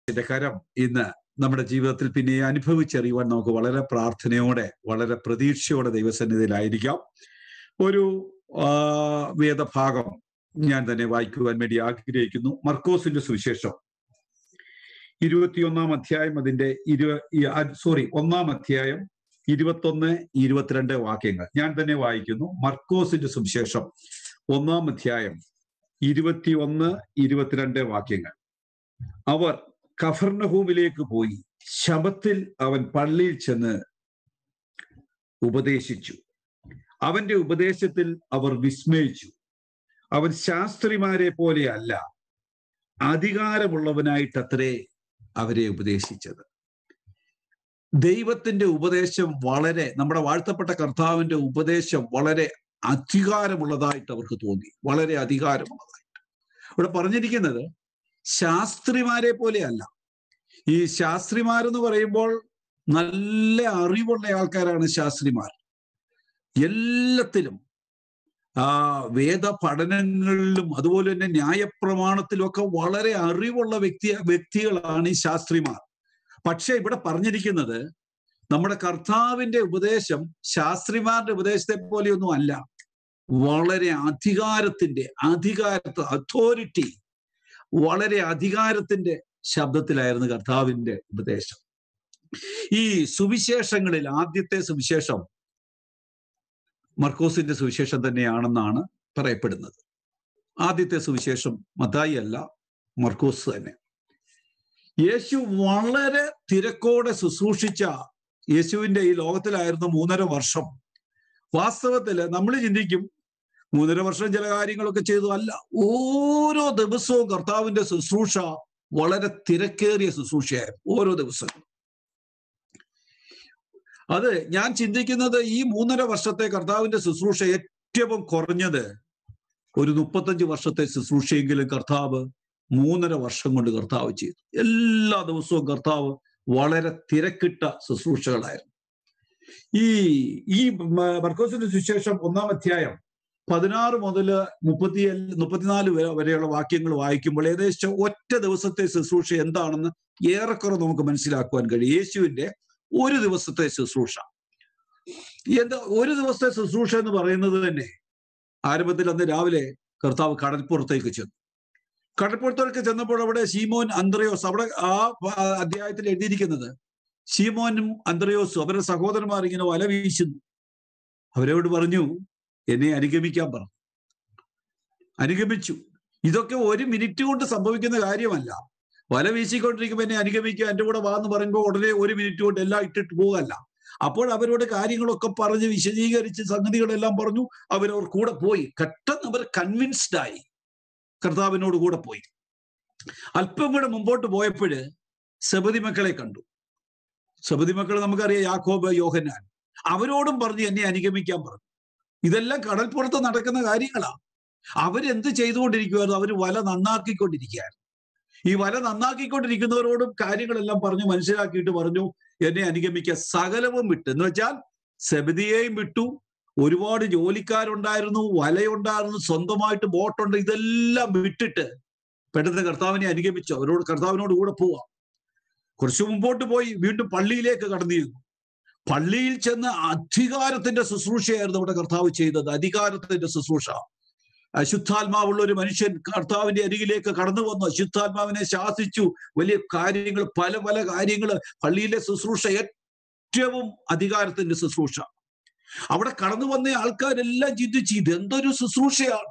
ദൈവത്തിന്റെ കരം ഇന്ന് നമ്മുടെ ജീവിതത്തിൽ പിന്നെ അനുഭവിച്ചറിയുവാൻ നമുക്ക് വളരെ പ്രാർത്ഥനയോടെ വളരെ പ്രതീക്ഷയോടെ ദൈവസന്നിധിയിലായിരിക്കാം ഒരു ആ, വേദഭാഗം ഞാൻ തന്നെ വായിക്കുവാൻ വേണ്ടി ആഗ്രഹിക്കുന്നു മർക്കോസിന്റെ സുവിശേഷം ഇരുപത്തിയൊന്നാം അധ്യായം അതിന്റെ ഇരു സോറി ഒന്നാം അധ്യായം ഇരുപത്തൊന്ന് ഇരുപത്തിരണ്ട് വാക്യങ്ങൾ ഞാൻ തന്നെ വായിക്കുന്നു മർക്കോസിന്റെ സുവിശേഷം ഒന്നാം അധ്യായം ഇരുപത്തിയൊന്ന് ഇരുപത്തിരണ്ട് വാക്യങ്ങൾ അവർ കഫർണഹൂമിലേക്ക് പോയി ശബത്തിൽ അവൻ പള്ളിയിൽ ചെന്ന് ഉപദേശിച്ചു അവന്റെ ഉപദേശത്തിൽ അവർ വിസ്മയിച്ചു അവൻ ശാസ്ത്രിമാരെ പോലെ അല്ല അധികാരമുള്ളവനായിട്ടത്രേ അവരെ ഉപദേശിച്ചത് ദൈവത്തിന്റെ ഉപദേശം വളരെ നമ്മുടെ വാഴ്ത്തപ്പെട്ട കർത്താവിന്റെ ഉപദേശം വളരെ അധികാരമുള്ളതായിട്ട് അവർക്ക് തോന്നി വളരെ അധികാരമുള്ളതായിട്ട് ഇവിടെ പറഞ്ഞിരിക്കുന്നത് ശാസ്ത്രിമാരെ പോലെയല്ല ഈ ശാസ്ത്രിമാരെന്ന് പറയുമ്പോൾ നല്ല അറിവുള്ള ആൾക്കാരാണ് ശാസ്ത്രിമാർ എല്ലാത്തിലും ആ വേദ പഠനങ്ങളിലും അതുപോലെ തന്നെ ന്യായപ്രമാണത്തിലും ഒക്കെ വളരെ അറിവുള്ള വ്യക്തി വ്യക്തികളാണ് ഈ ശാസ്ത്രിമാർ പക്ഷെ ഇവിടെ പറഞ്ഞിരിക്കുന്നത് നമ്മുടെ കർത്താവിന്റെ ഉപദേശം ശാസ്ത്രിമാരുടെ ഉപദേശത്തെ പോലെയൊന്നും അല്ല വളരെ അധികാരത്തിന്റെ അധികാരത്തെ അതോറിറ്റി വളരെ അധികാരത്തിന്റെ ശബ്ദത്തിലായിരുന്നു കർത്താവിന്റെ ഉപദേശം ഈ സുവിശേഷങ്ങളിൽ ആദ്യത്തെ സുവിശേഷം മർക്കോസിന്റെ സുവിശേഷം തന്നെയാണെന്നാണ് പറയപ്പെടുന്നത് ആദ്യത്തെ സുവിശേഷം മത്തായി അല്ല മർക്കോസ് തന്നെ യേശു വളരെ തിരക്കോടെ ശുശ്രൂഷിച്ച യേശുവിന്റെ ഈ ലോകത്തിലായിരുന്നു മൂന്നര വർഷം വാസ്തവത്തിൽ നമ്മൾ ചിന്തിക്കും മൂന്നര വർഷം ചില കാര്യങ്ങളൊക്കെ ചെയ്തു അല്ല ഓരോ ദിവസവും കർത്താവിന്റെ ശുശ്രൂഷ വളരെ തിരക്കേറിയ ശുശ്രൂഷയായിരുന്നു ഓരോ ദിവസവും അത് ഞാൻ ചിന്തിക്കുന്നത് ഈ മൂന്നര വർഷത്തെ കർത്താവിന്റെ ശുശ്രൂഷ ഏറ്റവും കുറഞ്ഞത് ഒരു മുപ്പത്തഞ്ച് വർഷത്തെ ശുശ്രൂഷയെങ്കിലും കർത്താവ് മൂന്നര വർഷം കൊണ്ട് കർത്താവ് ചെയ്തു എല്ലാ ദിവസവും കർത്താവ് വളരെ തിരക്കിട്ട ശുശ്രൂഷകളായിരുന്നു ഈ ഈ മർക്കോസിന്റെ സുശേഷം ഒന്നാം അധ്യായം പതിനാറ് മുതൽ മുപ്പത്തി മുപ്പത്തിനാല് വരെ വരെയുള്ള വാക്യങ്ങൾ വായിക്കുമ്പോൾ ഏകദേശം ഒറ്റ ദിവസത്തെ ശുശ്രൂഷ എന്താണെന്ന് ഏറെക്കുറെ നമുക്ക് മനസ്സിലാക്കുവാൻ കഴിയും യേശുവിന്റെ ഒരു ദിവസത്തെ ശുശ്രൂഷ എന്താ ഒരു ദിവസത്തെ ശുശ്രൂഷ എന്ന് പറയുന്നത് തന്നെ ആരംഭത്തിൽ അന്ന് രാവിലെ കർത്താവ് കടൽപ്പുറത്തേക്ക് ചെന്നു കടൽപ്പുറത്തേക്ക് ചെന്നപ്പോൾ അവിടെ ശീമോൻ അന്ത്രയോസ് അവിടെ ആ അധ്യായത്തിൽ എഴുതിയിരിക്കുന്നത് ശീമോനും അന്ത്രയോസും അവരുടെ സഹോദരന്മാർ ഇങ്ങനെ വല വീശുന്നു അവരോട് പറഞ്ഞു എന്നെ അനുഗമിക്കാൻ പറഞ്ഞു അനുഗമിച്ചു ഇതൊക്കെ ഒരു മിനിറ്റ് കൊണ്ട് സംഭവിക്കുന്ന കാര്യമല്ല വല വീശിക്കൊണ്ടിരിക്കുമ്പോൾ എന്നെ അനുഗമിക്കുക എൻ്റെ കൂടെ വാന്ന് പറയുമ്പോൾ ഉടനെ ഒരു മിനിറ്റ് കൊണ്ട് എല്ലാം ഇട്ടിട്ട് പോകല്ല അപ്പോൾ അവരോട് കാര്യങ്ങളൊക്കെ പറഞ്ഞ് വിശദീകരിച്ച് സംഗതികളെല്ലാം പറഞ്ഞു അവരവർ കൂടെ പോയി പെട്ടെന്ന് അവർ കൺവിൻസ്ഡ് ആയി കർത്താവിനോട് കൂടെ പോയി അല്പം കൂടെ മുമ്പോട്ട് പോയപ്പോഴ് സബതി മക്കളെ കണ്ടു സബതി മക്കൾ നമുക്കറിയാം യാക്കോബ് യോഹന്നാൻ അവരോടും പറഞ്ഞു എന്നെ അനുഗമിക്കാൻ പറഞ്ഞു ഇതെല്ലാം കടൽപ്പുറത്ത് നടക്കുന്ന കാര്യങ്ങളാ അവരെന്ത് ചെയ്തുകൊണ്ടിരിക്കുമായിരുന്നു അവർ വല നന്നാക്കിക്കൊണ്ടിരിക്കുകയായിരുന്നു ഈ വല നന്നാക്കിക്കൊണ്ടിരിക്കുന്നവരോടും കാര്യങ്ങളെല്ലാം പറഞ്ഞു മനസ്സിലാക്കിയിട്ട് പറഞ്ഞു എന്നെ അനുഗമിക്കുക സകലവും വിട്ട് എന്ന് വെച്ചാൽ സെബദിയെയും വിട്ടു ഒരുപാട് ജോലിക്കാരുണ്ടായിരുന്നു വലയുണ്ടായിരുന്നു സ്വന്തമായിട്ട് ബോട്ടുണ്ട് ഇതെല്ലാം വിട്ടിട്ട് പെട്ടെന്ന് കർത്താവിനെ അനുഗമിച്ചു അവരോട് കർത്താവിനോട് കൂടെ പോവാം കുറച്ചു മുമ്പോട്ട് പോയി വീണ്ടും പള്ളിയിലേക്ക് കടന്നിരുന്നു പള്ളിയിൽ ചെന്ന് അധികാരത്തിന്റെ ശുശ്രൂഷയായിരുന്നു അവിടെ കർത്താവ് ചെയ്തത് അധികാരത്തിന്റെ ശുശ്രൂഷ അശുദ്ധാത്മാവുള്ള ഒരു മനുഷ്യൻ കർത്താവിന്റെ അരികിലേക്ക് കടന്നു വന്നു അശുദ്ധാത്മാവിനെ ശാസിച്ചു വലിയ കാര്യങ്ങൾ പല പല കാര്യങ്ങൾ പള്ളിയിലെ ശുശ്രൂഷ ഏറ്റവും അധികാരത്തിന്റെ ശുശ്രൂഷ അവിടെ കടന്നു വന്ന ആൾക്കാരെല്ലാം ചിന്തിച്ചു ഇതെന്തൊരു ശുശ്രൂഷയാണ്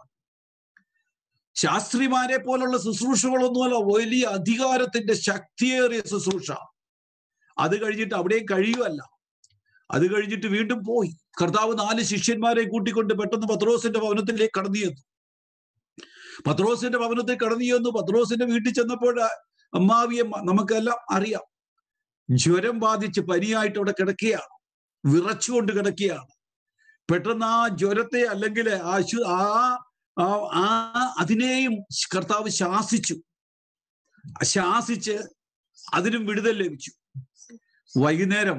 ശാസ്ത്രിമാരെ പോലുള്ള ശുശ്രൂഷകളൊന്നുമല്ല വലിയ അധികാരത്തിന്റെ ശക്തിയേറിയ ശുശ്രൂഷ അത് കഴിഞ്ഞിട്ട് അവിടെയും കഴിയുമല്ല അത് കഴിഞ്ഞിട്ട് വീണ്ടും പോയി കർത്താവ് നാല് ശിഷ്യന്മാരെ കൂട്ടിക്കൊണ്ട് പെട്ടെന്ന് പത്രോസിന്റെ ഭവനത്തിലേക്ക് കടന്നു ചെന്നു പത്രോസിന്റെ ഭവനത്തിൽ കടന്നു ചെന്നു പത്രോസിന്റെ വീട്ടിൽ ചെന്നപ്പോൾ അമ്മാവിയെ നമുക്കെല്ലാം അറിയാം ജ്വരം ബാധിച്ച് പനിയായിട്ട് അവിടെ കിടക്കുകയാണ് വിറച്ചുകൊണ്ട് കിടക്കുകയാണ് പെട്ടെന്ന് ആ ജ്വരത്തെ അല്ലെങ്കിൽ ആ ആ ആ അതിനെയും കർത്താവ് ശാസിച്ചു ശാസിച്ച് അതിനും വിടുതൽ ലഭിച്ചു വൈകുന്നേരം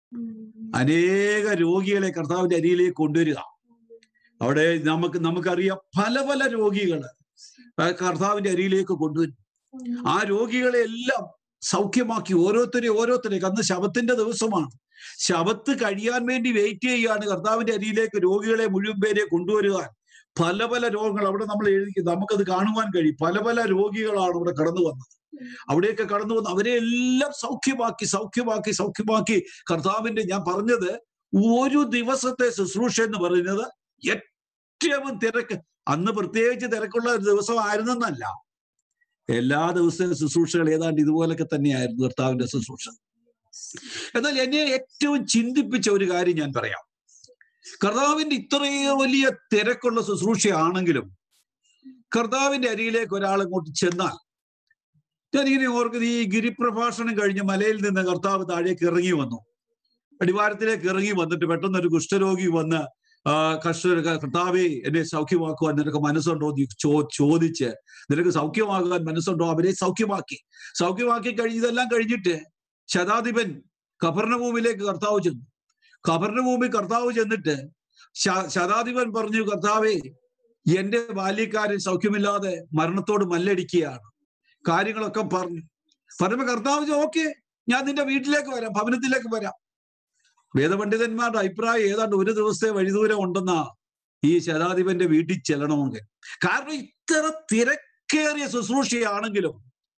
അനേക രോഗികളെ കർത്താവിന്റെ അരിയിലേക്ക് കൊണ്ടുവരിക അവിടെ നമുക്ക് നമുക്കറിയാം പല പല രോഗികള് കർത്താവിന്റെ അരിയിലേക്ക് കൊണ്ടുവരും ആ രോഗികളെ എല്ലാം സൗഖ്യമാക്കി ഓരോരുത്തരെ ഓരോരുത്തരേക്ക് അന്ന് ശബത്തിന്റെ ദിവസമാണ് ശബത്ത് കഴിയാൻ വേണ്ടി വെയിറ്റ് ചെയ്യുകയാണ് കർത്താവിന്റെ അരിയിലേക്ക് രോഗികളെ മുഴുവൻ പേരെ കൊണ്ടുവരുവാൻ പല പല രോഗങ്ങൾ അവിടെ നമ്മൾ എഴുതി നമുക്കത് കാണുവാൻ കഴിയും പല പല രോഗികളാണ് ഇവിടെ കടന്നു വന്നത് അവിടെയൊക്കെ കടന്നു വന്ന് അവരെ എല്ലാം സൗഖ്യമാക്കി സൗഖ്യമാക്കി സൗഖ്യമാക്കി കർത്താവിന്റെ ഞാൻ പറഞ്ഞത് ഒരു ദിവസത്തെ ശുശ്രൂഷ എന്ന് പറയുന്നത് ഏറ്റവും തിരക്ക് അന്ന് പ്രത്യേകിച്ച് തിരക്കുള്ള ഒരു ദിവസമായിരുന്നെന്നല്ല എല്ലാ ദിവസവും ശുശ്രൂഷകൾ ഏതാണ്ട് ഇതുപോലൊക്കെ തന്നെയായിരുന്നു കർത്താവിന്റെ ശുശ്രൂഷ എന്നാൽ എന്നെ ഏറ്റവും ചിന്തിപ്പിച്ച ഒരു കാര്യം ഞാൻ പറയാം കർത്താവിന്റെ ഇത്രയും വലിയ തിരക്കുള്ള ശുശ്രൂഷയാണെങ്കിലും കർത്താവിന്റെ അരിയിലേക്ക് ഒരാൾ ഇങ്ങോട്ട് ചെന്നാൽ ഞാനിങ്ങനെ ഓർക്കുന്നത് ഈ ഗിരിപ്രഭാഷണം കഴിഞ്ഞ് മലയിൽ നിന്ന് കർത്താവ് താഴേക്ക് ഇറങ്ങി വന്നു അടിവാരത്തിലേക്ക് ഇറങ്ങി വന്നിട്ട് പെട്ടെന്ന് ഒരു കുഷ്ഠരോഗി വന്ന് ആ കർഷക കർത്താവെ എന്നെ സൗഖ്യമാക്കുവാൻ നിനക്ക് മനസ്സുണ്ടോ എന്ന് ചോ ചോദിച്ച് നിനക്ക് സൗഖ്യമാകാൻ മനസ്സുണ്ടോ അവരെ സൗഖ്യമാക്കി സൗഖ്യമാക്കി കഴിഞ്ഞ് ഇതെല്ലാം കഴിഞ്ഞിട്ട് ശതാധിപൻ കഫർണഭൂമിയിലേക്ക് കർത്താവ് ചെന്നു കഫർണഭൂമി കർത്താവ് ചെന്നിട്ട് ശതാധിപൻ പറഞ്ഞു കർത്താവെ എന്റെ ബാല്യക്കാരൻ സൗഖ്യമില്ലാതെ മരണത്തോട് മല്ലടിക്കുകയാണ് കാര്യങ്ങളൊക്കെ പറഞ്ഞു പറയുമ്പോ കർത്താവ് ഓക്കെ ഞാൻ നിന്റെ വീട്ടിലേക്ക് വരാം ഭവനത്തിലേക്ക് വരാം വേദപണ്ഡിതന്മാരുടെ അഭിപ്രായം ഏതാണ്ട് ഒരു ദിവസത്തെ വഴിദൂരം ഉണ്ടെന്നാ ഈ ശതാധിപന്റെ വീട്ടിൽ ചെല്ലണമെങ്കിൽ കാരണം ഇത്ര തിരക്കേറിയ ശുശ്രൂഷയാണെങ്കിലും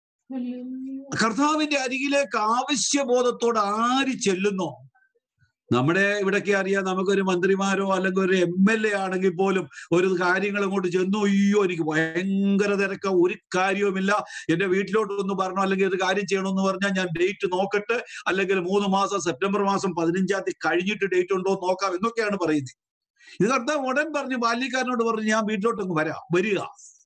കർത്താവിന്റെ അരികിലേക്ക് ആവശ്യബോധത്തോടെ ആര് ചെല്ലുന്നോ നമ്മുടെ ഇവിടൊക്കെ അറിയാം നമുക്കൊരു മന്ത്രിമാരോ അല്ലെങ്കിൽ ഒരു എം എൽ എ ആണെങ്കിൽ പോലും ഒരു കാര്യങ്ങൾ അങ്ങോട്ട് ചെന്നു അയ്യോ എനിക്ക് ഭയങ്കര തിരക്ക ഒരു കാര്യവുമില്ല എന്റെ വീട്ടിലോട്ട് ഒന്ന് പറഞ്ഞു അല്ലെങ്കിൽ ഒരു കാര്യം ചെയ്യണമെന്ന് പറഞ്ഞാൽ ഞാൻ ഡേറ്റ് നോക്കട്ടെ അല്ലെങ്കിൽ മൂന്ന് മാസം സെപ്റ്റംബർ മാസം പതിനഞ്ചാം തീയതി കഴിഞ്ഞിട്ട് ഡേറ്റ് ഉണ്ടോ എന്ന് നോക്കാം എന്നൊക്കെയാണ് പറയുന്നത് ഇത് കർത്താവ് ഉടൻ പറഞ്ഞു ബാല്യക്കാരനോട് പറഞ്ഞു ഞാൻ വീട്ടിലോട്ട് അങ്ങ് വരാം വരിക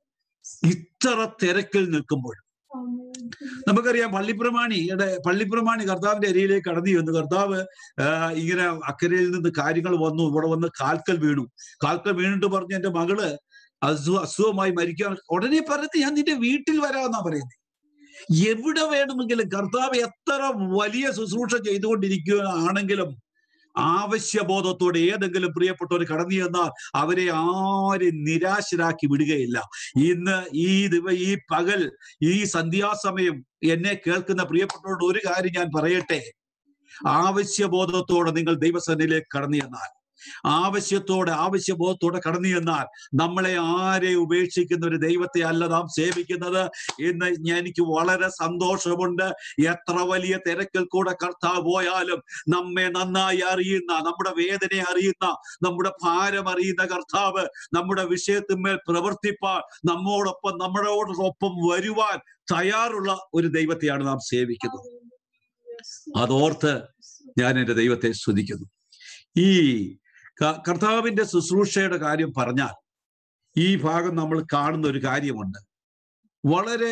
ഇത്ര തിരക്കിൽ നിൽക്കുമ്പോൾ നമുക്കറിയാം പള്ളിപ്രമാണിയുടെ പള്ളിപ്രമാണി കർത്താവിന്റെ അരിയിലേക്ക് കടന്നു വന്നു കർത്താവ് ഇങ്ങനെ അക്കരയിൽ നിന്ന് കാര്യങ്ങൾ വന്നു ഇവിടെ വന്ന് കാൽക്കൽ വീണു കാൽക്കൽ വീണിട്ട് പറഞ്ഞു എന്റെ മകള് അസു അസുഖമായി മരിക്കാൻ ഉടനെ പറഞ്ഞ് ഞാൻ നിന്റെ വീട്ടിൽ വരാമെന്നാ പറയുന്നത് എവിടെ വേണമെങ്കിലും കർത്താവ് എത്ര വലിയ ശുശ്രൂഷ ചെയ്തുകൊണ്ടിരിക്കുകയാണെങ്കിലും ആവശ്യബോധത്തോടെ ഏതെങ്കിലും പ്രിയപ്പെട്ടവർ കടന്നു ചെന്നാൽ അവരെ ആരും നിരാശരാക്കി വിടുകയില്ല ഇന്ന് ഈ ദിവ ഈ പകൽ ഈ സന്ധ്യാസമയം എന്നെ കേൾക്കുന്ന പ്രിയപ്പെട്ടവരോട് ഒരു കാര്യം ഞാൻ പറയട്ടെ ആവശ്യബോധത്തോടെ നിങ്ങൾ ദൈവസന്നിലേക്ക് കടന്നു ചെന്നാൽ ആവശ്യത്തോടെ ആവശ്യബോധത്തോടെ കടന്നു ചെന്നാൽ നമ്മളെ ആരെ ഉപേക്ഷിക്കുന്ന ഒരു ദൈവത്തെ അല്ല നാം സേവിക്കുന്നത് എന്ന് എനിക്ക് വളരെ സന്തോഷമുണ്ട് എത്ര വലിയ തിരക്കിൽ കൂടെ കർത്താവ് പോയാലും നമ്മെ നന്നായി അറിയുന്ന നമ്മുടെ വേദന അറിയുന്ന നമ്മുടെ ഭാരം അറിയുന്ന കർത്താവ് നമ്മുടെ വിഷയത്തിന്മേൽ പ്രവർത്തിപ്പാൻ നമ്മോടൊപ്പം നമ്മളോടൊപ്പം വരുവാൻ തയ്യാറുള്ള ഒരു ദൈവത്തെയാണ് നാം സേവിക്കുന്നത് അതോർത്ത് ഞാൻ എൻ്റെ ദൈവത്തെ സ്തുതിക്കുന്നു ഈ കർത്താവിന്റെ ശുശ്രൂഷയുടെ കാര്യം പറഞ്ഞാൽ ഈ ഭാഗം നമ്മൾ കാണുന്ന ഒരു കാര്യമുണ്ട് വളരെ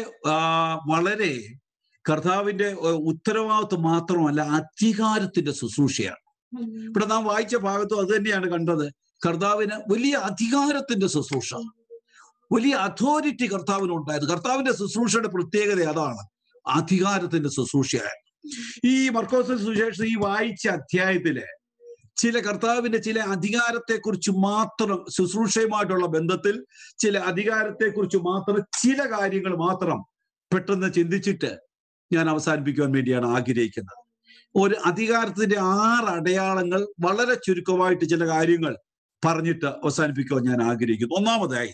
വളരെ കർത്താവിന്റെ ഉത്തരവാദിത്വം മാത്രമല്ല അധികാരത്തിന്റെ ശുശ്രൂഷയാണ് ഇവിടെ നാം വായിച്ച ഭാഗത്തും അത് തന്നെയാണ് കണ്ടത് കർത്താവിന് വലിയ അധികാരത്തിന്റെ ശുശ്രൂഷ വലിയ അതോറിറ്റി കർത്താവിനുണ്ടായത് കർത്താവിന്റെ ശുശ്രൂഷയുടെ പ്രത്യേകത അതാണ് അധികാരത്തിന്റെ ശുശ്രൂഷയായിരുന്നു ഈ മർക്കോസ് സുശേഷം ഈ വായിച്ച അധ്യായത്തില് ചില കർത്താവിന്റെ ചില അധികാരത്തെക്കുറിച്ച് മാത്രം ശുശ്രൂഷയുമായിട്ടുള്ള ബന്ധത്തിൽ ചില അധികാരത്തെക്കുറിച്ച് മാത്രം ചില കാര്യങ്ങൾ മാത്രം പെട്ടെന്ന് ചിന്തിച്ചിട്ട് ഞാൻ അവസാനിപ്പിക്കുവാൻ വേണ്ടിയാണ് ആഗ്രഹിക്കുന്നത് ഒരു അധികാരത്തിന്റെ ആറ് അടയാളങ്ങൾ വളരെ ചുരുക്കമായിട്ട് ചില കാര്യങ്ങൾ പറഞ്ഞിട്ട് അവസാനിപ്പിക്കുവാൻ ഞാൻ ആഗ്രഹിക്കുന്നു ഒന്നാമതായി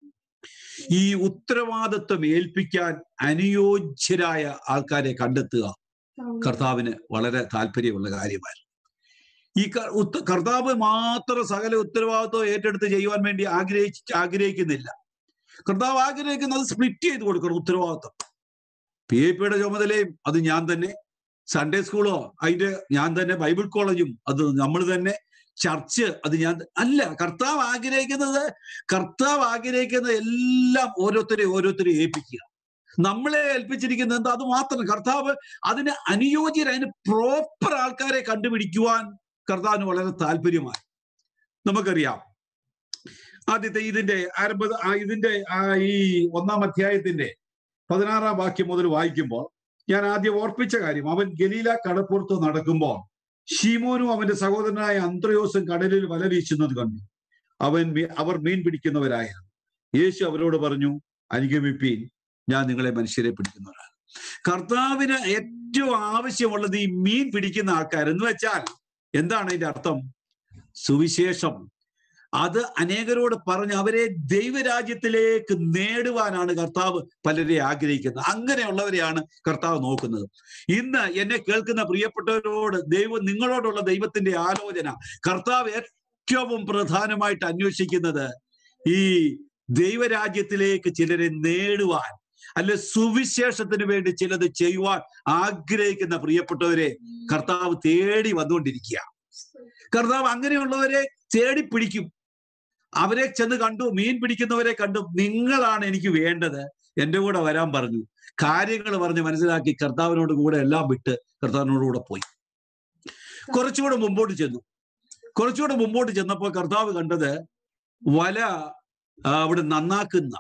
ഈ ഉത്തരവാദിത്വം ഏൽപ്പിക്കാൻ അനുയോജ്യരായ ആൾക്കാരെ കണ്ടെത്തുക കർത്താവിന് വളരെ താല്പര്യമുള്ള കാര്യമായിരുന്നു ഈ കർത്താവ് മാത്രം സകല ഉത്തരവാദിത്വം ഏറ്റെടുത്ത് ചെയ്യുവാൻ വേണ്ടി ആഗ്രഹിച്ച് ആഗ്രഹിക്കുന്നില്ല കർത്താവ് ആഗ്രഹിക്കുന്നത് സ്പ്ലിറ്റ് ചെയ്ത് കൊടുക്കണം ഉത്തരവാദിത്വം പി എ പിയുടെ ചുമതലയും അത് ഞാൻ തന്നെ സൺഡേ സ്കൂളോ അതിന്റെ ഞാൻ തന്നെ ബൈബിൾ കോളേജും അത് നമ്മൾ തന്നെ ചർച്ച് അത് ഞാൻ അല്ല കർത്താവ് ആഗ്രഹിക്കുന്നത് കർത്താവ് ആഗ്രഹിക്കുന്ന എല്ലാം ഓരോരുത്തരെ ഓരോരുത്തരെ ഏൽപ്പിക്കുക നമ്മളെ ഏൽപ്പിച്ചിരിക്കുന്നത് എന്താ അത് മാത്രം കർത്താവ് അതിന് അനുയോജ്യർ അതിന് പ്രോപ്പർ ആൾക്കാരെ കണ്ടുപിടിക്കുവാൻ കർത്താവിന് വളരെ താല്പര്യമായി നമുക്കറിയാം ആദ്യത്തെ ഇതിന്റെ ആരംഭ ഇതിന്റെ ഈ ഒന്നാം അധ്യായത്തിന്റെ പതിനാറാം വാക്യം മുതൽ വായിക്കുമ്പോൾ ഞാൻ ആദ്യം ഓർപ്പിച്ച കാര്യം അവൻ ഗലീല കടപ്പുറത്ത് നടക്കുമ്പോൾ ഷീമോനും അവന്റെ സഹോദരനായ അന്ത്രയോസും കടലിൽ വല വീശുന്നത് കണ്ടു അവൻ അവർ മീൻ പിടിക്കുന്നവരായിരുന്നു യേശു അവരോട് പറഞ്ഞു അനുഗമിപ്പീൻ ഞാൻ നിങ്ങളെ മനുഷ്യരെ പിടിക്കുന്നവരാണ് കർത്താവിന് ഏറ്റവും ആവശ്യമുള്ളത് ഈ മീൻ പിടിക്കുന്ന ആൾക്കാർ എന്ന് വെച്ചാൽ എന്താണ് അതിന്റെ അർത്ഥം സുവിശേഷം അത് അനേകരോട് പറഞ്ഞ് അവരെ ദൈവരാജ്യത്തിലേക്ക് നേടുവാനാണ് കർത്താവ് പലരെ ആഗ്രഹിക്കുന്നത് അങ്ങനെയുള്ളവരെയാണ് കർത്താവ് നോക്കുന്നത് ഇന്ന് എന്നെ കേൾക്കുന്ന പ്രിയപ്പെട്ടവരോട് ദൈവം നിങ്ങളോടുള്ള ദൈവത്തിന്റെ ആലോചന കർത്താവ് ഏറ്റവും പ്രധാനമായിട്ട് അന്വേഷിക്കുന്നത് ഈ ദൈവരാജ്യത്തിലേക്ക് ചിലരെ നേടുവാൻ അല്ലെ സുവിശേഷത്തിന് വേണ്ടി ചിലത് ചെയ്യുവാൻ ആഗ്രഹിക്കുന്ന പ്രിയപ്പെട്ടവരെ കർത്താവ് തേടി വന്നുകൊണ്ടിരിക്കുക കർത്താവ് അങ്ങനെയുള്ളവരെ തേടി പിടിക്കും അവരെ ചെന്ന് കണ്ടു മീൻ പിടിക്കുന്നവരെ കണ്ടു നിങ്ങളാണ് എനിക്ക് വേണ്ടത് എന്റെ കൂടെ വരാൻ പറഞ്ഞു കാര്യങ്ങൾ പറഞ്ഞ് മനസ്സിലാക്കി കർത്താവിനോട് കൂടെ എല്ലാം വിട്ട് കർത്താവിനോട് കൂടെ പോയി കുറച്ചുകൂടെ മുമ്പോട്ട് ചെന്നു കുറച്ചുകൂടെ മുമ്പോട്ട് ചെന്നപ്പോൾ കർത്താവ് കണ്ടത് വല ആ, അവിടെ നന്നാക്കുന്ന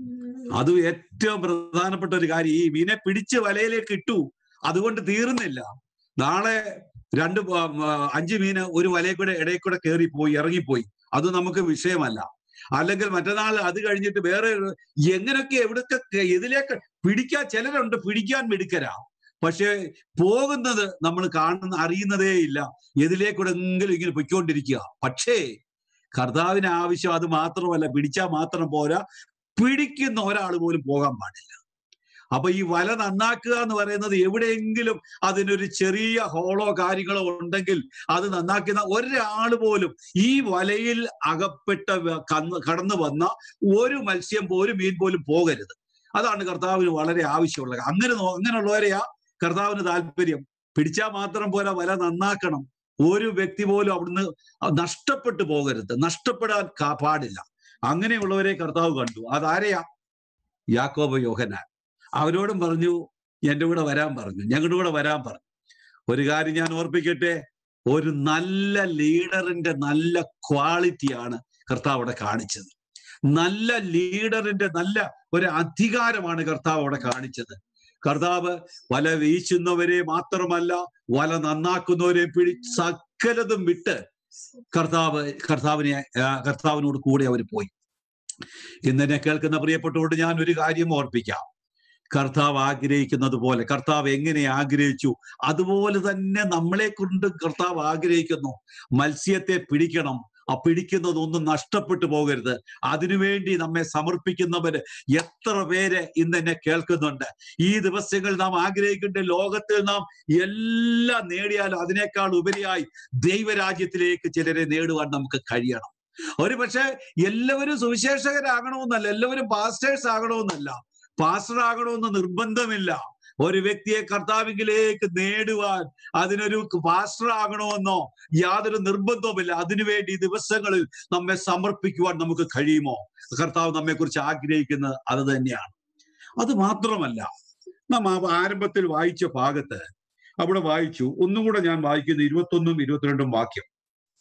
അത് ഏറ്റവും പ്രധാനപ്പെട്ട ഒരു കാര്യം ഈ മീനെ പിടിച്ച് വലയിലേക്ക് ഇട്ടു അതുകൊണ്ട് തീർന്നില്ല നാളെ രണ്ട് പ- ആ, അഞ്ച് മീന് ഒരു വലയിൽ കൂടെ ഇടയിൽ കൂടെ കയറിപ്പോയി ഇറങ്ങിപ്പോയി അത് നമുക്ക് വിഷയമല്ല അല്ലെങ്കിൽ മറ്റന്നാൾ അത് കഴിഞ്ഞിട്ട് വേറെ ഒരു- എങ്ങനെയൊക്കെ എവിടൊക്കെ ഇതിലേക്ക് പിടിക്കാൻ ചിലരുണ്ട് പിടിക്കാൻ മിടുക്കരാ പക്ഷെ പോകുന്നത് നമ്മൾ കാണുന്ന അറിയുന്നതേ ഇല്ല എതിലേക്കൂടെ എങ്കിലും ഇങ്ങനെ പൊയ്ക്കൊണ്ടിരിക്കുക പക്ഷേ കർത്താവിന് ആവശ്യം അത് മാത്രമല്ല പിടിച്ചാൽ മാത്രം പോരാ പിടിക്കുന്ന ഒരാൾ പോലും പോകാൻ പാടില്ല അപ്പൊ ഈ വല നന്നാക്കുക എന്ന് പറയുന്നത് എവിടെയെങ്കിലും അതിനൊരു ചെറിയ ഹോളോ കാര്യങ്ങളോ ഉണ്ടെങ്കിൽ അത് നന്നാക്കുന്ന ഒരാൾ പോലും ഈ വലയിൽ അകപ്പെട്ട വ- കന്ന് കടന്നു വന്ന ഒരു മത്സ്യം പോലും മീൻ പോലും പോകരുത് അതാണ് കർത്താവിന് വളരെ ആവശ്യമുള്ളത് അങ്ങനെ നോ- അങ്ങനെയുള്ളവരെയാ കർത്താവിന് താല്പര്യം പിടിച്ചാൽ മാത്രം പോരാ വല നന്നാക്കണം ഒരു വ്യക്തി പോലും അവിടുന്ന് നഷ്ടപ്പെട്ടു പോകരുത് നഷ്ടപ്പെടാൻ കാ- പാടില്ല അങ്ങനെയുള്ളവരെ കർത്താവ് കണ്ടു അതാരെയാ യാക്കോബ് യോഹനാൻ അവരോടും പറഞ്ഞു എന്റെ കൂടെ വരാൻ പറഞ്ഞു ഞങ്ങളുടെ കൂടെ വരാൻ പറഞ്ഞു ഒരു കാര്യം ഞാൻ ഓർപ്പിക്കട്ടെ ഒരു നല്ല ലീഡറിന്റെ നല്ല ക്വാളിറ്റിയാണ് കർത്താവ് അവിടെ കാണിച്ചത് നല്ല ലീഡറിന്റെ നല്ല ഒരു അധികാരമാണ് കർത്താവ് അവിടെ കാണിച്ചത് കർത്താവ് വല വീശുന്നവരെ മാത്രമല്ല വല നന്നാക്കുന്നവരെ പിടി സകലതും വിട്ട് കർത്താവ് കർത്താവിനെ ആ, കർത്താവിനോട് കൂടെ അവർ പോയി ഇന്നെന്നെ കേൾക്കുന്ന പ്രിയപ്പെട്ടവരോട് ഞാൻ ഒരു കാര്യം ഓർപ്പിക്കാം കർത്താവ് ആഗ്രഹിക്കുന്നത് പോലെ കർത്താവ് എങ്ങനെ ആഗ്രഹിച്ചു അതുപോലെ തന്നെ നമ്മളെ കൊണ്ട് കർത്താവ് ആഗ്രഹിക്കുന്നു മത്സ്യത്തെ പിടിക്കണം ആ പിടിക്കുന്നതൊന്നും നഷ്ടപ്പെട്ടു പോകരുത് അതിനുവേണ്ടി നമ്മെ സമർപ്പിക്കുന്നവര് എത്ര പേര് ഇന്ന് എന്നെ കേൾക്കുന്നുണ്ട് ഈ ദിവസങ്ങൾ നാം ആഗ്രഹിക്കേണ്ട ലോകത്തിൽ നാം എല്ലാം നേടിയാലും അതിനേക്കാൾ ഉപരിയായി ദൈവരാജ്യത്തിലേക്ക് ചിലരെ നേടുവാൻ നമുക്ക് കഴിയണം ഒരു പക്ഷെ എല്ലാവരും സുവിശേഷകരാകണമെന്നല്ല എല്ലാവരും പാസ്റ്റേഴ്സ് ആകണമെന്നല്ല പാസ്റ്റർ ആകണമെന്ന് നിർബന്ധമില്ല ഒരു വ്യക്തിയെ കർത്താവിലേക്ക് നേടുവാൻ അതിനൊരു പാസ്റ്റർ ആകണമെന്നോ യാതൊരു നിർബന്ധവുമില്ല അതിനുവേണ്ടി ഈ ദിവസങ്ങളിൽ നമ്മെ സമർപ്പിക്കുവാൻ നമുക്ക് കഴിയുമോ കർത്താവ് നമ്മെ കുറിച്ച് ആഗ്രഹിക്കുന്നത് അത് തന്നെയാണ് അത് മാത്രമല്ല നാം ആ ആരംഭത്തിൽ വായിച്ച ഭാഗത്ത് അവിടെ വായിച്ചു ഒന്നും കൂടെ ഞാൻ വായിക്കുന്നു ഇരുപത്തൊന്നും ഇരുപത്തിരണ്ടും വാക്യം